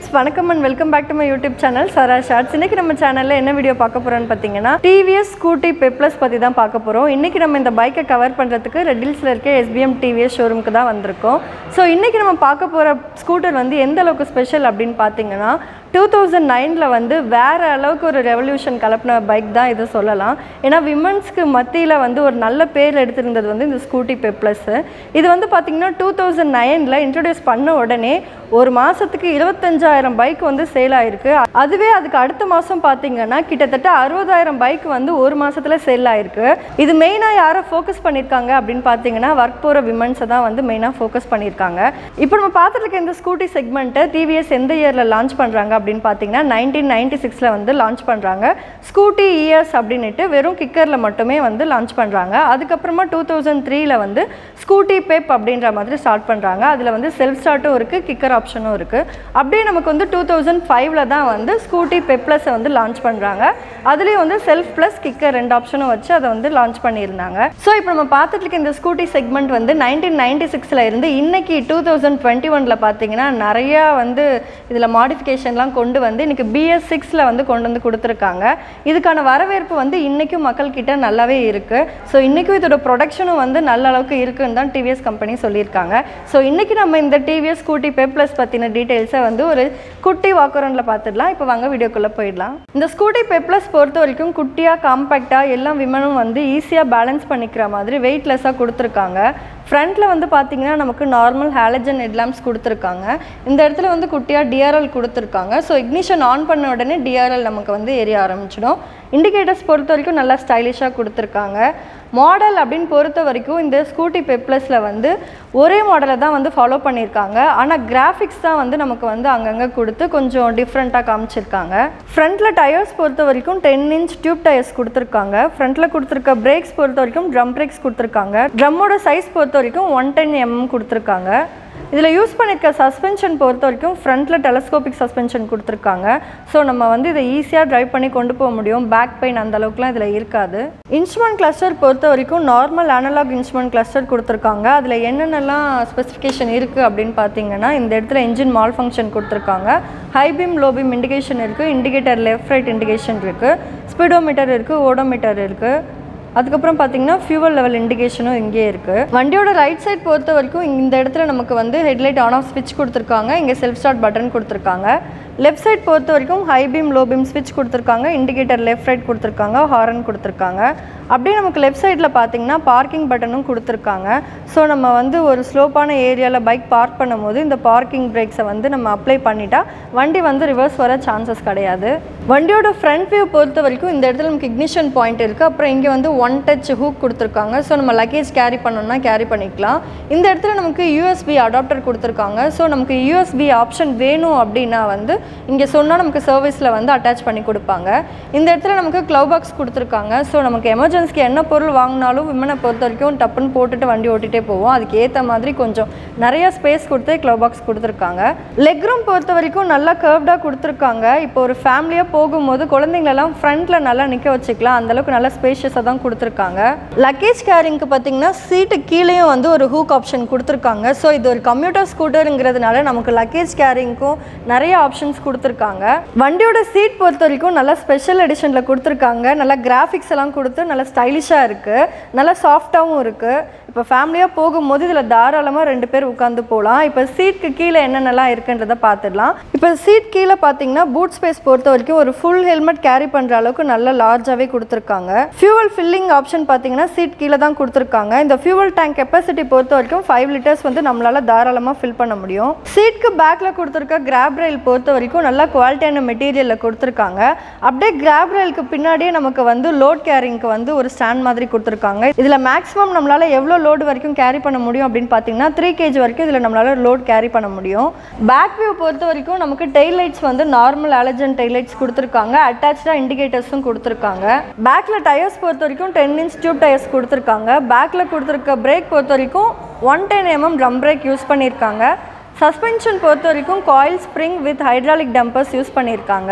வணக்கம் and welcome back to my YouTube channel Sara shorts இன்னைக்கு நம்ம சேனலில் என்ன வீடியோ பார்க்க போகிறோம்னு பார்த்தீங்கன்னா டிவிஎஸ் ஸ்கூட்டி பெப்ளஸ் பற்றி தான் பார்க்க போகிறோம் இன்னைக்கு நம்ம இந்த பைக்கை கவர் பண்ணுறதுக்கு ரெட்டில்ஸில் இருக்க எஸ்பிஎம் டிவிஎஸ் ஷோரூமுக்கு தான் வந்திருக்கோம் ஸோ இன்னைக்கு நம்ம பார்க்க போகிற ஸ்கூட்டர் வந்து எந்த அளவுக்கு ஸ்பெஷல் அப்படின்னு பார்த்தீங்கன்னா டூ தௌசண்ட் நைனில் வந்து வேறு அளவுக்கு ஒரு ரெவல்யூஷன் கலப்பின பைக் தான் இது சொல்லலாம் ஏன்னா விமன்ஸ்க்கு மத்தியில் வந்து ஒரு நல்ல பேர் எடுத்திருந்தது வந்து இந்த ஸ்கூட்டி பெப்ளஸ்ஸு இது வந்து பார்த்திங்கன்னா டூ தௌசண்ட் நைனில் இன்ட்ரடியூஸ் பண்ண உடனே ஒரு மாதத்துக்கு இருபத்தஞ்சாயிரம் பைக் வந்து சேல் ஆயிருக்கு அதுவே அதுக்கு அடுத்த மாதம் பார்த்தீங்கன்னா கிட்டத்தட்ட அறுபதாயிரம் பைக் வந்து ஒரு மாதத்தில் சேல் ஆயிருக்கு இது மெயினாக யாரை ஃபோக்கஸ் பண்ணியிருக்காங்க அப்படின்னு பார்த்தீங்கன்னா ஒர்க் போகிற விமன்ஸை தான் வந்து மெயினாக ஃபோக்கஸ் பண்ணியிருக்காங்க இப்போ நம்ம பார்த்துட்டு இருக்க இந்த ஸ்கூட்டி செக்மெண்ட்டை டிவிஎஸ் எந்த இயரில் லான்ச் பண்ணுறாங்க அப்படின்னு பார்த்தீங்கன்னா நைன்டீன் நைன்டி சிக்ஸில் வந்து லான்ச் பண்ணுறாங்க ஸ்கூட்டி இயர்ஸ் அப்படின்னுட்டு வெறும் கிக்கரில் மட்டுமே வந்து லான்ச் பண்ணுறாங்க அதுக்கப்புறமா டூ தௌசண்ட் த்ரீல வந்து ஸ்கூட்டி பெப் அப்படின்ற மாதிரி ஸ்டார்ட் பண்ணுறாங்க அதில் வந்து செல்ஃப் ஸ்டார்ட்டும் இருக்குது கிக்கர் ஆப்ஷனும் இருக்குது அப்படியே நமக்கு வந்து டூ தௌசண்ட் ஃபைவ்ல தான் வந்து ஸ்கூட்டி பெப் ப்ளஸை வந்து லான்ச் பண்ணுறாங்க அதுலேயும் வந்து செல்ஃப் ப்ளஸ் கிக்கர் ரெண்டு ஆப்ஷனும் வச்சு அதை வந்து லான்ச் பண்ணியிருந்தாங்க ஸோ இப்போ நம்ம பார்த்துட்டு இருக்க இந்த ஸ்கூட்டி செக்மெண்ட் வந்து நைன்டீன் நைன்டி சிக்ஸில் இருந்து இன்னைக்கு டூ தௌசண்ட் டுவெண்ட்டி ஒனில் பார்த்தீங்கன்னா நிறையா வந்து இதில் மாடிஃபிகேஷன்லாம் கொண்டு வந்து இன்னைக்கு பிஎஸ் சிக்ஸில் வந்து கொண்டு வந்து கொடுத்துருக்காங்க இதுக்கான வரவேற்பு வந்து இன்றைக்கும் மக்கள்கிட்ட நல்லாவே இருக்குது ஸோ இன்றைக்கும் இதோட ப்ரொடக்ஷனும் வந்து நல்ல அளவுக்கு இருக்குன்னு தான் டிவிஎஸ் கம்பெனி சொல்லியிருக்காங்க ஸோ இன்றைக்கி நம்ம இந்த டிவிஎஸ் ஸ்கூட்டி பே ப்ளஸ் பற்றின டீட்டெயில்ஸை வந்து ஒரு குட்டி வாக்குரனில் பார்த்துடலாம் இப்போ வாங்க வீடியோக்குள்ளே போயிடலாம் இந்த ஸ்கூட்டி பே ப்ளஸ் பொறுத்த வரைக்கும் குட்டியாக காம்பேக்டாக எல்லா விமனும் வந்து ஈஸியாக பேலன்ஸ் பண்ணிக்கிற மாதிரி வெயிட்லெஸ்ஸாக கொடுத்துருக்காங்க ஃப்ரண்ட்டில் வந்து பார்த்தீங்கன்னா நமக்கு நார்மல் ஹாலஜன் ஹெட்லாம்ப்ஸ் கொடுத்துருக்காங்க இந்த இடத்துல வந்து குட்டியாக டிஆர்எல் கொடுத்துருக்காங்க ஸோ இக்னிஷன் ஆன் பண்ண உடனே டிஆர்எல் நமக்கு வந்து எரிய ஆரம்பிச்சிடும் இண்டிகேட்டர்ஸ் பொறுத்த வரைக்கும் நல்லா ஸ்டைலிஷாக கொடுத்துருக்காங்க மாடல் அப்படின்னு பொறுத்த வரைக்கும் இந்த ஸ்கூட்டி பெப்ளஸில் வந்து ஒரே மாடலை தான் வந்து ஃபாலோ பண்ணியிருக்காங்க ஆனால் கிராஃபிக்ஸ் தான் வந்து நமக்கு வந்து அங்கங்கே கொடுத்து கொஞ்சம் டிஃப்ரெண்ட்டாக காமிச்சிருக்காங்க ஃப்ரண்ட்டில் டயர்ஸ் பொறுத்த வரைக்கும் டென் இன்ச் டியூப் டயர்ஸ் கொடுத்துருக்காங்க ஃப்ரண்ட்டில் கொடுத்துருக்க பிரேக்ஸ் பொறுத்த வரைக்கும் ட்ரம் பிரேக்ஸ் கொடுத்துருக்காங்க ட்ரம்மோட சைஸ் பொறுத்த வரைக்கும் ஒன் டென் எம்எம் கொடுத்துருக்காங்க இதில் யூஸ் பண்ணியிருக்க சஸ்பென்ஷன் பொறுத்த வரைக்கும் ஃப்ரண்ட்டில் டெலஸ்கோபிக் சஸ்பென்ஷன் கொடுத்துருக்காங்க ஸோ நம்ம வந்து இதை ஈஸியாக ட்ரைவ் பண்ணி கொண்டு போக முடியும் பேக் பெயின் அந்த அளவுக்குலாம் இதில் இருக்காது இன்ஸ்ட்ருமெண்ட் கிளஸ்டர் பொறுத்த வரைக்கும் நார்மல் அனலாக் இன்ஸ்ட்ருமெண்ட் கிளஸ்டர் கொடுத்துருக்காங்க அதில் என்னென்னலாம் ஸ்பெசிஃபிகேஷன் இருக்குது அப்படின்னு பார்த்தீங்கன்னா இந்த இடத்துல இன்ஜின் மால் ஃபங்க்ஷன் கொடுத்துருக்காங்க high beam low beam indication இருக்குது இண்டிகேட்டர் லெஃப்ட் ரைட் இண்டிகேஷன் இருக்குது ஸ்பீடோமீட்டர் இருக்குது ஓடோமீட்டர் இருக்குது அதுக்கப்புறம் பார்த்தீங்கன்னா ஃபியூவல் லெவல் இண்டிகேஷனும் இங்கே இருக்குது வண்டியோட ரைட் சைட் பொறுத்த வரைக்கும் இந்த இடத்துல நமக்கு வந்து ஹெட்லைட் ஆன் ஆஃப் ஸ்விட்ச் கொடுத்துருக்காங்க இங்கே செல்ஃப் ஸ்டார்ட் பட்டன் கொடுத்துருக்காங்க லெஃப்ட் சைட் பொறுத்த வரைக்கும் ஹை பீம் லோ பீம் ஸ்விட்ச் கொடுத்துருக்காங்க இண்டிகேட்டர் லெஃப்ட் ரைட் கொடுத்துருக்காங்க ஹாரன் கொடுத்துருக்காங்க அப்படியே நமக்கு லெஃப்ட் சைடில் பார்த்தீங்கன்னா பார்க்கிங் பட்டனும் கொடுத்துருக்காங்க ஸோ நம்ம வந்து ஒரு ஸ்லோப்பான ஏரியாவில் பைக் பார்க் பண்ணும்போது இந்த பார்க்கிங் பிரேக்ஸை வந்து நம்ம அப்ளை பண்ணிட்டா வண்டி வந்து ரிவர்ஸ் வர சான்சஸ் கிடையாது வண்டியோட ஃப்ரண்ட் வியூ பொறுத்த வரைக்கும் இந்த இடத்துல நமக்கு இக்னிஷன் பாயிண்ட் இருக்குது அப்புறம் இங்கே வந்து ஒன் டச் ஹூக் கொடுத்துருக்காங்க ஸோ நம்ம லக்கேஜ் கேரி பண்ணோம்னா கேரி பண்ணிக்கலாம் இந்த இடத்துல நமக்கு யூஎஸ்பி அடாப்டர் கொடுத்துருக்காங்க ஸோ நமக்கு யூஎஸ்பி ஆப்ஷன் வேணும் அப்படின்னா வந்து இங்கே சொன்னால் நமக்கு சர்வீஸில் வந்து அட்டாச் பண்ணி கொடுப்பாங்க இந்த இடத்துல நமக்கு க்ளவ் பாக்ஸ் கொடுத்துருக்காங்க ஸோ நமக்கு எமர்ஜென்சிக்கு என்ன பொருள் வாங்கினாலும் விமனை பொறுத்த வரைக்கும் டப்புன்னு போட்டுட்டு வண்டி ஓட்டிகிட்டே போவோம் அதுக்கு ஏற்ற மாதிரி கொஞ்சம் நிறைய ஸ்பேஸ் கொடுத்து க்ளவ் பாக்ஸ் கொடுத்துருக்காங்க லெக் ரூம் பொறுத்த வரைக்கும் நல்லா கர்வ்டாக கொடுத்துருக்காங்க இப்போ ஒரு ஃபேமிலியாக போகும்போது குழந்தைங்களெல்லாம் ஃப்ரண்ட்டில் நல்லா நிற்க வச்சுக்கலாம் அந்தளவுக்கு நல்லா ஸ்பேஷியஸாக தான் கொடுத்துருக்காங்க லக்கேஜ் கேரிங்க்கு பார்த்தீங்கன்னா சீட்டு கீழேயும் வந்து ஒரு ஹூக் ஆப்ஷன் கொடுத்துருக்காங்க ஸோ இது ஒரு கம்ப்யூட்டர் ஸ்கூட்டருங்கிறதுனால நமக்கு லக்கேஜ் கேரிங்க்கும் நிறைய ஆப்ஷன்ஸ் கொடுத்துருக்காங்க வண்டியோட சீட் பொறுத்த வரைக்கும் நல்லா ஸ்பெஷல் எடிஷனில் கொடுத்துருக்காங்க நல்லா கிராஃபிக்ஸ் எல்லாம் கொடுத்து நல்லா ஸ்டைலிஷாக இருக்குது நல்லா சாஃப்டாகவும் இருக்குது இப்போ ஃபேமிலியாக போகும்போது இதில் தாராளமாக ரெண்டு பேர் உட்காந்து போகலாம் இப்போ சீட்க்கு கீழே என்னென்னலாம் இருக்குன்றதை பார்த்துடலாம் இப்போ சீட் கீழே பார்த்தீங்கன்னா பூட் ஸ்பேஸ் பொறுத்த வரைக்கும் ஒரு ஃபுல் ஹெல்மெட் கேரி பண்ணுற அளவுக்கு நல்ல லார்ஜாகவே கொடுத்துருக்காங்க ஃபியூவல் ஃபில்லிங் ஆப்ஷன் பார்த்தீங்கன்னா சீட் கீழே தான் கொடுத்துருக்காங்க இந்த ஃபியூவல் டேங்க் கெப்பாசிட்டி பொறுத்த வரைக்கும் ஃபைவ் லிட்டர்ஸ் வந்து நம்மளால் தாராளமாக ஃபில் பண்ண முடியும் சீட்க்கு பேக்கில் கொடுத்துருக்க கிராப் ரயில் பொறுத்த வரைக்கும் நல்லா குவாலிட்டியான மெட்டீரியலில் கொடுத்துருக்காங்க அப்படியே கிராப் ரயிலுக்கு பின்னாடியே நமக்கு வந்து லோட் கேரிங்க்கு வந்து ஒரு ஸ்டாண்ட் மாதிரி கொடுத்துருக்காங்க இதில் மேக்ஸிமம் நம்மளால் எவ்வளோ லோடு வரைக்கும் கேரி பண்ண முடியும் அப்படின்னு பார்த்தீங்கன்னா த்ரீ கேஜி வரைக்கும் இதில் நம்மளால் லோட் கேரி பண்ண முடியும் பேக் வியூ பொறுத்த வரைக்கும் நமக்கு டெய்ல் லைட்ஸ் வந்து நார்மல் அலஜன் டெய்ல் லைட்ஸ் கொடுத்துருக்காங்க அட்டாச்சாக இண்டிகேட்டர்ஸும் கொடுத்துருக்காங்க பேக்கில் டயர்ஸ் பொறுத்த வரைக்கும் டென் இன்ச் டியூப் டயர்ஸ் கொடுத்துருக்காங்க பேக்கில் கொடுத்துருக்க பிரேக் பொறுத்த வரைக்கும் one ten MM drum brake use பண்ணியிருக்காங்க சஸ்பென்ஷன் பொறுத்த வரைக்கும் coil spring with hydraulic dampers use பண்ணியிருக்காங்க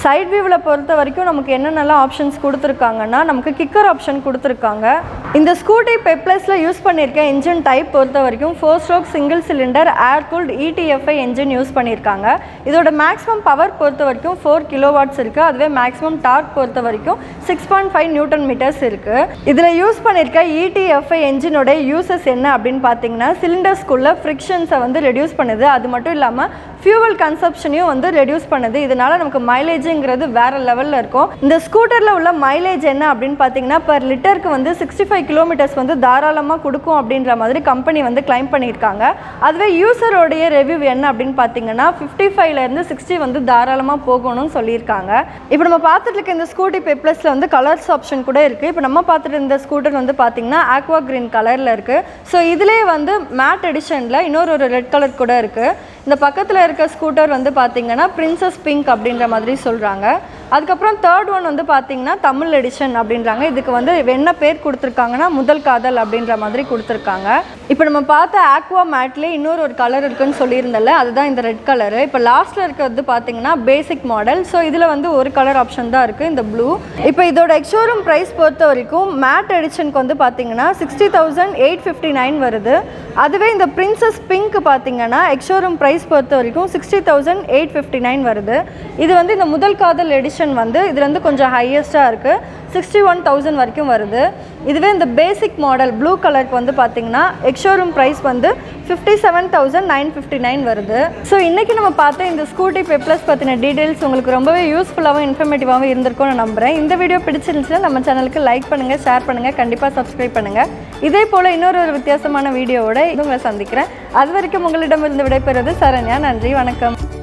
சைட் வியூவில் பொறுத்த வரைக்கும் நமக்கு என்னென்னலாம் ஆப்ஷன்ஸ் கொடுத்துருக்காங்கன்னா நமக்கு கிக்கர் ஆப்ஷன் கொடுத்துருக்காங்க இந்த ஸ்கூட்டி பெப்ளஸில் யூஸ் பண்ணியிருக்க இன்ஜின் டைப் பொறுத்த வரைக்கும் four stroke single cylinder air cooled ETFI engine use பண்ணியிருக்காங்க இதோட மேக்ஸிமம் பவர் பொறுத்த வரைக்கும் ஃபோர் கிலோ வாட்ஸ் இருக்குது அதுவே மேக்ஸிமம் டார்க் பொறுத்த வரைக்கும் six point five newton meters இருக்குது இதில் யூஸ் பண்ணியிருக்க இடிஎஃப்ஐ என்ஜினோட யூசஸ் என்ன அப்படின்னு பார்த்தீங்கன்னா சிலிண்டர்ஸ்குள்ள ஃப்ரிக்ஷன்ஸை வந்து ரெடியூஸ் பண்ணுது அது மட்டும் இல்லாமல் ஃபியூவல் கன்சப்ஷனையும் வந்து ரெடியூஸ் பண்ணுது இதனால நமக்கு மைலேஜுங்கிறது வேற லெவலில் இருக்கும் இந்த ஸ்கூட்டரில் உள்ள மைலேஜ் என்ன அப்படின்னு பார்த்தீங்கன்னா பர் லிட்டருக்கு வந்து சிக்ஸ்டி ஃபைவ் கிலோமீட்டர்ஸ் வந்து தாராளமாக கொடுக்கும் அப்படின்ற மாதிரி கம்பெனி வந்து கிளைம் பண்ணியிருக்காங்க அதுவே யூசரோடைய ரிவ்யூ என்ன அப்படின்னு பார்த்தீங்கன்னா ஃபிஃப்டி ஃபைவ்லேருந்து சிக்ஸ்டி வந்து தாராளமாக போகணும்னு சொல்லியிருக்காங்க இப்போ நம்ம பார்த்துட்டு இருக்க இந்த ஸ்கூட்டி பெப்ளஸில் வந்து கலர்ஸ் ஆப்ஷன் கூட இருக்குது இப்போ நம்ம பார்த்துட்டு இருந்த ஸ்கூட்டர் வந்து பார்த்தீங்கன்னா ஆக்வா கிரீன் கலரில் இருக்குது ஸோ இதிலே வந்து மேட் எடிஷனில் இன்னொரு ஒரு ரெட் கலர் கூட இருக்குது இந்த பக்கத்தில் இருக்க ஸ்கூட்டர் வந்து பார்த்தீங்கன்னா பிரின்சஸ் பிங்க் அப்படின்ற மாதிரி சொல்கிறாங்க அதுக்கப்புறம் தேர்ட் ஒன் வந்து பார்த்தீங்கன்னா தமிழ் எடிஷன் அப்படின்றாங்க இதுக்கு வந்து என்ன பேர் கொடுத்துருக்காங்கன்னா முதல் காதல் அப்படின்ற மாதிரி கொடுத்துருக்காங்க இப்போ நம்ம பார்த்த ஆக்வா மேட்லேயே இன்னொரு ஒரு கலர் இருக்குன்னு சொல்லியிருந்தல அதுதான் இந்த ரெட் கலரு இப்போ லாஸ்ட்டில் இருக்கிறது பார்த்தீங்கன்னா பேசிக் மாடல் ஸோ இதில் வந்து ஒரு கலர் ஆப்ஷன் தான் இருக்குது இந்த ப்ளூ இப்போ இதோட எக்ஷோரூம் ப்ரைஸ் பொறுத்த வரைக்கும் மேட் எடிஷனுக்கு வந்து பார்த்தீங்கன்னா sixty thousand eight fifty nine வருது அதுவே இந்த பிரின்சஸ் பிங்க் பார்த்தீங்கன்னா எக்ஷோரூம் ப்ரைஸ் பொறுத்த வரைக்கும் sixty thousand eight fifty nine வருது இது வந்து இந்த முதல் காதல் எடிஷன் வந்து இதுல வந்து கொஞ்சம் ஹையஸ்ட்டாக இருக்குது சிக்ஸ்டி ஒன் தௌசண்ட் வரைக்கும் வருது இதுவே இந்த பேசிக் மாடல் ப்ளூ கலருக்கு வந்து பார்த்தீங்கன்னா எக்ஷோரூம் ப்ரைஸ் வந்து fifty seven thousand nine fifty nine வருது ஸோ இன்றைக்கி நம்ம பார்த்த இந்த ஸ்கூட்டி பெப்ளஸ் பற்றின டீட்டெயில்ஸ் உங்களுக்கு ரொம்பவே யூஸ்ஃபுல்லாகவும் இன்ஃபர்மேட்டிவாகவும் இருந்திருக்கும்னு நான் நம்புகிறேன் இந்த வீடியோ பிடிச்சிருந்துச்சுன்னா நம்ம சேனலுக்கு லைக் பண்ணுங்கள் ஷேர் பண்ணுங்கள் கண்டிப்பாக சப்ஸ்கிரைப் பண்ணுங்கள் இதே போல் இன்னொரு ஒரு வித்தியாசமான வீடியோவோட உங்களை சந்திக்கிறேன் அது வரைக்கும் உங்களிடமிருந்து விடைபெறுவது சரண்யா நன்றி வணக்கம்